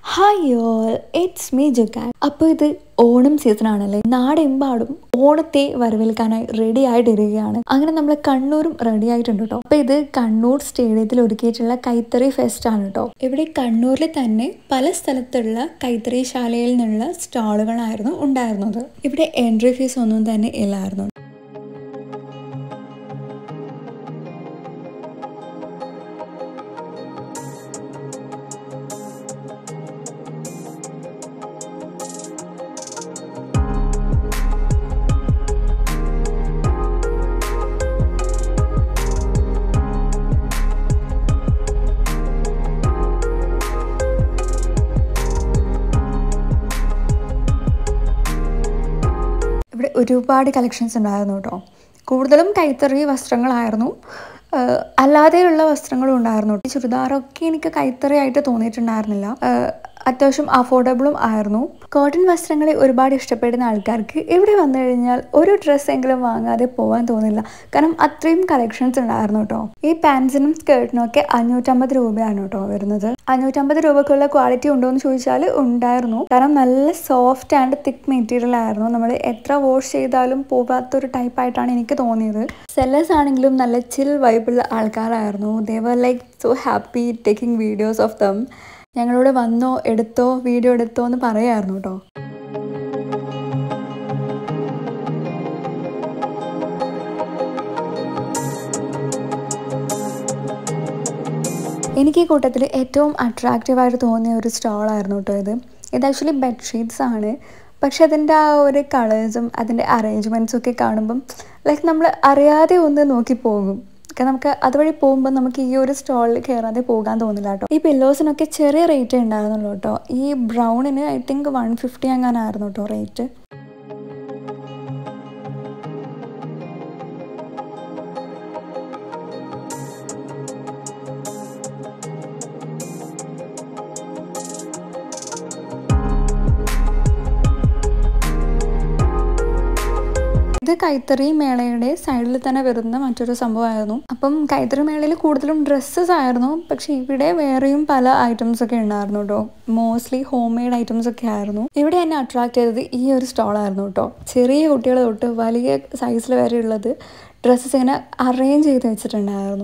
hi all it's me Jukkan അപ്പോൾ ഇത് Onam season ആണല്ലേ നാടെമ്പാടും ഓണത്തെ വരവേൽക്കാനായി റെഡി ആയിട്ടിരിക്കുകയാണ് അങ്ങനെ നമ്മൾ കണ്ണൂരും റെഡി ആയിട്ടുണ്ട് കേട്ടോ അപ്പോൾ ഇത് കണ്ണൂർ സ്റ്റേഡിയത്തിൽ ഒരുക്കിയിട്ടുള്ള കൈത്തറി ഫെസ്റ്റ് ആണ് കേട്ടോ ഇവിടെ കണ്ണൂരിൽ തന്നെ പല സ്ഥലത്തുള്ള കൈത്തറി ശാലയിൽ നിന്നുള്ള സ്റ്റാളുകളായിരുന്നു ഉണ്ടായിരുന്നത് ഇവിടെ എൻട്രി ഫീസ് ഒന്നും തന്നെ ഇല്ലായിരുന്നു ഇവിടെ ഒരുപാട് കളക്ഷൻസ് ഉണ്ടായിരുന്നു കേട്ടോ കൂടുതലും കൈത്തറി വസ്ത്രങ്ങളായിരുന്നു ആഹ് അല്ലാതെയുള്ള വസ്ത്രങ്ങളും ഉണ്ടായിരുന്നു ഈ ചുരിദാറൊക്കെ എനിക്ക് കൈത്തറി ആയിട്ട് തോന്നിയിട്ടുണ്ടായിരുന്നില്ല ആഹ് അത്യാവശ്യം അഫോർഡബിളും ആയിരുന്നു കോട്ടൺ വസ്ത്രങ്ങളെ ഒരുപാട് ഇഷ്ടപ്പെടുന്ന ആൾക്കാർക്ക് ഇവിടെ വന്നു കഴിഞ്ഞാൽ ഒരു ഡ്രസ്സ് എങ്കിലും വാങ്ങാതെ പോകാൻ തോന്നില്ല കാരണം അത്രയും കളക്ഷൻസ് ഉണ്ടായിരുന്നു കേട്ടോ ഈ പാൻസിനും സ്കേർട്ടിനും ഒക്കെ അഞ്ഞൂറ്റമ്പത് രൂപയാണ് കേട്ടോ വരുന്നത് അഞ്ഞൂറ്റമ്പത് രൂപക്കുള്ള ക്വാളിറ്റി ഉണ്ടോ എന്ന് ചോദിച്ചാൽ ഉണ്ടായിരുന്നു കാരണം നല്ല സോഫ്റ്റ് ആൻഡ് തിക്ക് മെറ്റീരിയൽ ആയിരുന്നു നമ്മൾ എത്ര വാഷ് ചെയ്താലും പോകാത്തൊരു ടൈപ്പ് ആയിട്ടാണ് എനിക്ക് തോന്നിയത് സെല്ലേഴ്സ് ആണെങ്കിലും നല്ല ചിൽ വൈബുള്ള ആൾക്കാരായിരുന്നു they were like so happy taking videos of them ഞങ്ങളോട് വന്നോ എടുത്തോ വീഡിയോ എടുത്തോ എന്ന് പറയായിരുന്നു കേട്ടോ എനിക്ക് ഈ കൂട്ടത്തിൽ ഏറ്റവും അട്രാക്റ്റീവായിട്ട് തോന്നിയ ഒരു സ്റ്റോളായിരുന്നു കേട്ടോ ഇത് ഇത് ആക്ച്വലി ബെഡ്ഷീറ്റ്സ് ആണ് പക്ഷെ അതിൻ്റെ ആ ഒരു കളേഴ്സും അതിൻ്റെ അറേഞ്ച്മെൻറ്റ്സും ഒക്കെ കാണുമ്പം ലൈക്ക് നമ്മൾ അറിയാതെ ഒന്ന് നോക്കി പോകും കാരണം നമുക്ക് അതുവഴി പോകുമ്പോൾ നമുക്ക് ഈ ഒരു സ്റ്റോളിൽ കയറാതെ പോകാൻ തോന്നില്ല കേട്ടോ ഈ പില്ലോസിനൊക്കെ ചെറിയ റേറ്റ് ഉണ്ടായിരുന്നുള്ളൂ കേട്ടോ ഈ ബ്രൗണിന് ഐ തിങ്ക് വൺ ഫിഫ്റ്റി അങ്ങാനായിരുന്നു കേട്ടോ റേറ്റ് ഇത് കൈത്തറി മേളയുടെ സൈഡിൽ തന്നെ വരുന്ന മറ്റൊരു സംഭവമായിരുന്നു അപ്പം കൈത്തറി മേളയിൽ കൂടുതലും ഡ്രസ്സസ് ആയിരുന്നു പക്ഷെ ഇവിടെ വേറെയും പല ഐറ്റംസ് ഒക്കെ ഉണ്ടായിരുന്നു കേട്ടോ മോസ്റ്റ്ലി ഹോം മെയ്ഡ് ഐറ്റംസ് ഒക്കെ ആയിരുന്നു ഇവിടെ എന്നെ അട്രാക്ട് ചെയ്തത് ഈ ഒരു സ്റ്റോളായിരുന്നു കേട്ടോ ചെറിയ കുട്ടികൾ തൊട്ട് വലിയ സൈസിൽ വരെ ഉള്ളത് ഡ്രസ്സസ് ഇങ്ങനെ അറേഞ്ച് ചെയ്ത് വെച്ചിട്ടുണ്ടായിരുന്നു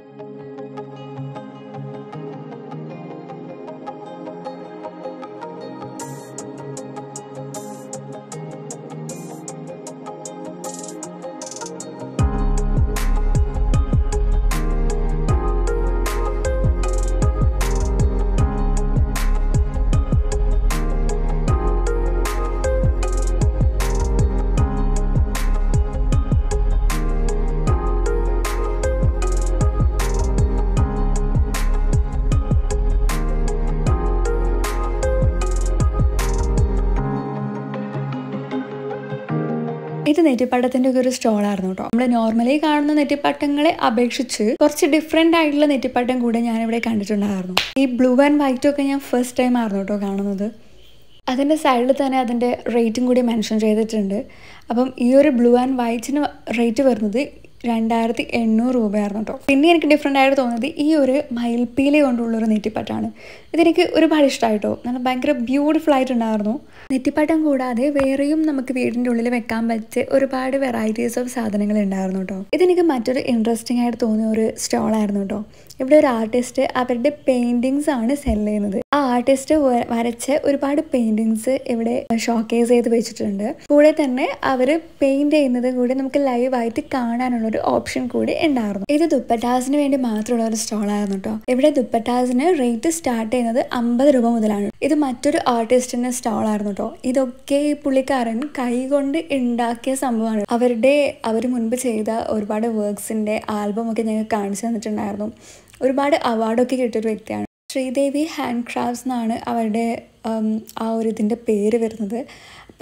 ഇത് നെറ്റിപ്പട്ടത്തിന്റെ ഒക്കെ ഒരു സ്റ്റോളായിരുന്നു കേട്ടോ നമ്മൾ നോർമലി കാണുന്ന നെറ്റിപ്പട്ടങ്ങളെ അപേക്ഷിച്ച് കുറച്ച് ഡിഫറെന്റ് ആയിട്ടുള്ള നെറ്റിപ്പട്ടം കൂടെ ഞാൻ ഇവിടെ കണ്ടിട്ടുണ്ടായിരുന്നു ഈ ബ്ലൂ ആൻഡ് വൈറ്റും ഒക്കെ ഞാൻ ഫസ്റ്റ് ടൈം ആയിരുന്നു കേട്ടോ കാണുന്നത് അതിൻ്റെ സൈഡിൽ തന്നെ അതിൻ്റെ റേറ്റും കൂടി മെൻഷൻ ചെയ്തിട്ടുണ്ട് അപ്പം ഈ ഒരു ബ്ലൂ ആൻഡ് വൈറ്റിന് റേറ്റ് വരുന്നത് രണ്ടായിരത്തി എണ്ണൂറ് രൂപയായിരുന്നു കേട്ടോ പിന്നെ എനിക്ക് ഡിഫറെൻ്റ് ആയിട്ട് തോന്നിയത് ഈ ഒരു മയിൽപ്പീലി കൊണ്ടുള്ള ഒരു നെറ്റിപ്പട്ടാണ് ഇതെനിക്ക് ഒരുപാട് ഇഷ്ടമായിട്ടോ നല്ല ഭയങ്കര ബ്യൂട്ടിഫുൾ ആയിട്ടുണ്ടായിരുന്നു നെറ്റിപ്പട്ടം കൂടാതെ വേറെയും നമുക്ക് വീടിൻ്റെ ഉള്ളിൽ വെക്കാൻ പറ്റിയ ഒരുപാട് വെറൈറ്റീസ് ഓഫ് സാധനങ്ങൾ ഉണ്ടായിരുന്നു കേട്ടോ ഇതെനിക്ക് മറ്റൊരു ഇൻട്രസ്റ്റിംഗ് ആയിട്ട് തോന്നിയ ഒരു സ്റ്റോളായിരുന്നു കേട്ടോ ഇവിടെ ഒരു ആർട്ടിസ്റ്റ് അവരുടെ പെയിന്റിങ്സ് ആണ് സെൽ ചെയ്യുന്നത് ആ ആർട്ടിസ്റ്റ് വരച്ച ഒരുപാട് പെയിന്റിങ്സ് ഇവിടെ ഷോക്കേസ് ചെയ്ത് വെച്ചിട്ടുണ്ട് കൂടെ തന്നെ അവർ പെയിന്റ് ചെയ്യുന്നത് കൂടി നമുക്ക് ലൈവായിട്ട് കാണാനുള്ള ഒരു ഓപ്ഷൻ കൂടി ഉണ്ടായിരുന്നു ഇത് ദുപ്പട്ടാസിന് വേണ്ടി മാത്രമുള്ള ഒരു സ്റ്റോളായിരുന്നു കേട്ടോ ഇവിടെ ദുപ്പട്ടാസിന് റേറ്റ് സ്റ്റാർട്ട് ചെയ്യുന്നത് അമ്പത് രൂപ മുതലാണ് ഇത് മറ്റൊരു ആർട്ടിസ്റ്റിന്റെ സ്റ്റോളായിരുന്നു കേട്ടോ ഇതൊക്കെ ഈ പുള്ളിക്കാരൻ കൈകൊണ്ട് ഉണ്ടാക്കിയ സംഭവമാണ് അവരുടെ അവർ മുൻപ് ചെയ്ത ഒരുപാട് വർക്ക്സിന്റെ ആൽബം ഒക്കെ ഞങ്ങൾക്ക് കാണിച്ചു തന്നിട്ടുണ്ടായിരുന്നു ഒരുപാട് അവാർഡൊക്കെ കിട്ടിയൊരു വ്യക്തിയാണ് ശ്രീദേവി ഹാൻഡ് ക്രാഫ്റ്റ്സ് എന്നാണ് അവരുടെ ആ ഒരു ഇതിൻ്റെ പേര് വരുന്നത്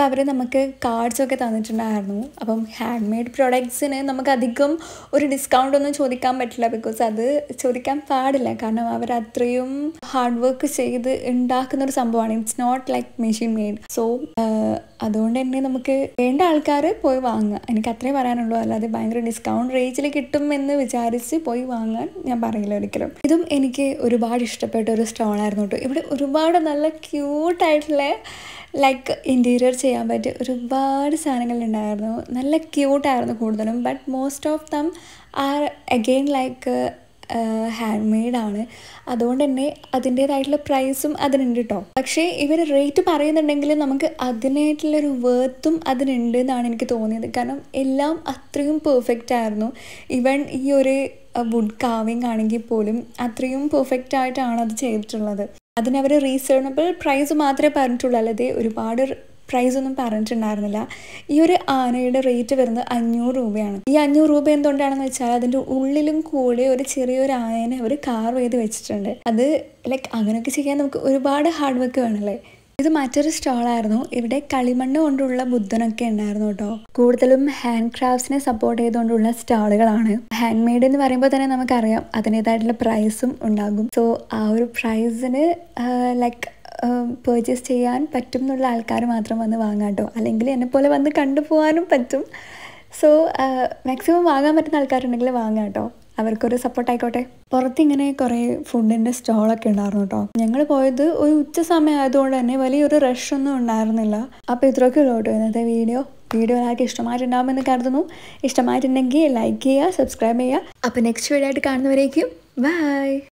അപ്പോൾ അവർ നമുക്ക് കാർഡ്സ് ഒക്കെ തന്നിട്ടുണ്ടായിരുന്നു അപ്പം ഹാൻഡ് മെയ്ഡ് പ്രോഡക്ട്സിന് നമുക്ക് അധികം ഒരു ഡിസ്കൗണ്ട് ഒന്നും ചോദിക്കാൻ പറ്റില്ല ബിക്കോസ് അത് ചോദിക്കാൻ പാടില്ല കാരണം അവർ അത്രയും ഹാർഡ് വർക്ക് ചെയ്ത് ഉണ്ടാക്കുന്ന ഒരു സംഭവമാണ് it's not like machine made so അതുകൊണ്ട് തന്നെ നമുക്ക് വേണ്ട ആൾക്കാർ പോയി വാങ്ങുക എനിക്ക് അത്രേ പറയാനുള്ളൂ അല്ലാതെ ഭയങ്കര ഡിസ്കൗണ്ട് റേറ്റിൽ കിട്ടും എന്ന് വിചാരിച്ച് പോയി വാങ്ങാൻ ഞാൻ പറയില്ല ഒരിക്കലും ഇതും എനിക്ക് ഒരുപാട് ഇഷ്ടപ്പെട്ട ഒരു സ്റ്റോളായിരുന്നു കേട്ടോ ഇവിടെ ഒരുപാട് നല്ല ക്യൂട്ടായിട്ടുള്ള ലൈക്ക് ഇൻറ്റീരിയർ ചെയ്യാൻ പറ്റിയ ഒരുപാട് സാധനങ്ങളുണ്ടായിരുന്നു നല്ല ക്യൂട്ടായിരുന്നു കൂടുതലും but most of them are again like hand മെയ്ഡാണ് അതുകൊണ്ട് തന്നെ അതിൻ്റേതായിട്ടുള്ള പ്രൈസും അതിനുണ്ട് കേട്ടോ പക്ഷേ ഇവർ റേറ്റ് പറയുന്നുണ്ടെങ്കിൽ നമുക്ക് അതിനായിട്ടുള്ളൊരു വേർത്തും അതിനുണ്ട് എന്നാണ് എനിക്ക് തോന്നിയത് കാരണം എല്ലാം അത്രയും പെർഫെക്റ്റ് ആയിരുന്നു ഈവൻ ഈ ഒരു വുഡ് കാവിങ് ആണെങ്കിൽ പോലും അത്രയും പെർഫെക്റ്റ് ആയിട്ടാണ് അത് ചെയ്തിട്ടുള്ളത് അതിനവർ റീസണബിൾ പ്രൈസ് മാത്രമേ പറഞ്ഞിട്ടുള്ളൂ അല്ലാതെ ഒരുപാട് പ്രൈസ് ഒന്നും പറഞ്ഞിട്ടുണ്ടായിരുന്നില്ല ഈ ഒരു ആനയുടെ റേറ്റ് വരുന്നത് അഞ്ഞൂറ് രൂപയാണ് ഈ അഞ്ഞൂറ് രൂപ എന്തുകൊണ്ടാണെന്ന് വെച്ചാൽ അതിൻ്റെ ഉള്ളിലും കൂടെ ഒരു ചെറിയൊരു ആനനെ അവർ കാർവ് ചെയ്ത് വെച്ചിട്ടുണ്ട് അത് ലൈക്ക് അങ്ങനെയൊക്കെ ചെയ്യാൻ നമുക്ക് ഒരുപാട് ഹാർഡ് വർക്ക് വേണമല്ലേ ഇത് മറ്റൊരു സ്റ്റോളായിരുന്നു ഇവിടെ കളിമണ്ണ് കൊണ്ടുള്ള ബുദ്ധനൊക്കെ ഉണ്ടായിരുന്നു കേട്ടോ കൂടുതലും ഹാൻഡ് ക്രാഫ്റ്റ്സിനെ സപ്പോർട്ട് ചെയ്തുകൊണ്ടുള്ള സ്റ്റാളുകളാണ് ഹാൻഡ് മെയ്ഡ് എന്ന് പറയുമ്പോൾ തന്നെ നമുക്കറിയാം അതിൻ്റെതായിട്ടുള്ള പ്രൈസും ഉണ്ടാകും സോ ആ ഒരു പ്രൈസിന് ലൈക്ക് പേർച്ചേസ് ചെയ്യാൻ പറ്റും എന്നുള്ള ആൾക്കാർ മാത്രം വന്ന് വാങ്ങാം കേട്ടോ അല്ലെങ്കിൽ എന്നെ പോലെ വന്ന് കണ്ടുപോകാനും പറ്റും സോ മാക്സിമം വാങ്ങാൻ പറ്റുന്ന ആൾക്കാരുണ്ടെങ്കിൽ വാങ്ങാം കേട്ടോ അവർക്കൊരു സപ്പോർട്ട് ആയിക്കോട്ടെ പുറത്തിങ്ങനെ കുറേ ഫുഡിൻ്റെ സ്റ്റോളൊക്കെ ഉണ്ടായിരുന്നു കേട്ടോ ഞങ്ങൾ പോയത് ഒരു ഉച്ച സമയം ആയതുകൊണ്ട് തന്നെ വലിയൊരു റഷ് ഒന്നും ഉണ്ടായിരുന്നില്ല അപ്പോൾ ഇത്രയൊക്കെ ഉള്ളൂ കേട്ടോ ഇന്നത്തെ വീഡിയോ വീഡിയോ എല്ലാവർക്കും ഇഷ്ടമായിട്ടുണ്ടാകുമെന്ന് കരുതുന്നു ഇഷ്ടമായിട്ടുണ്ടെങ്കിൽ ലൈക്ക് ചെയ്യുക സബ്സ്ക്രൈബ് ചെയ്യുക അപ്പോൾ നെക്സ്റ്റ് വീഡിയോ ആയിട്ട് കാണുന്നവരേക്കും ബൈ